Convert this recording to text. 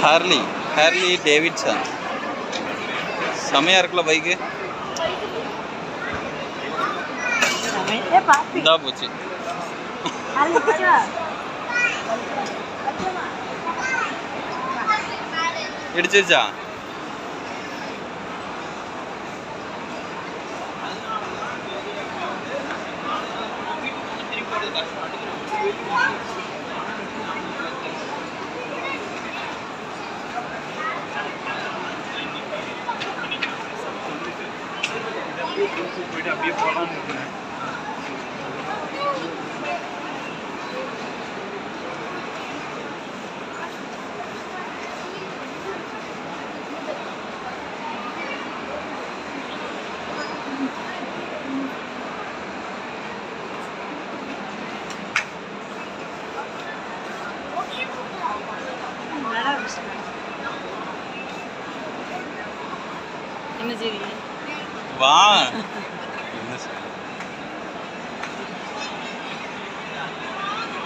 Harley Harley Davidson செமையா இருக்குல்ல bike ஏ பாப்பி இந்தா போச்சு அது வச்சா இடிச்சிருச்சா போயிட்டு அப்படியே போகலான்னு இருக்கிறேன் நல்லா இருந்துச்சு என்ன செய்வீங்க வா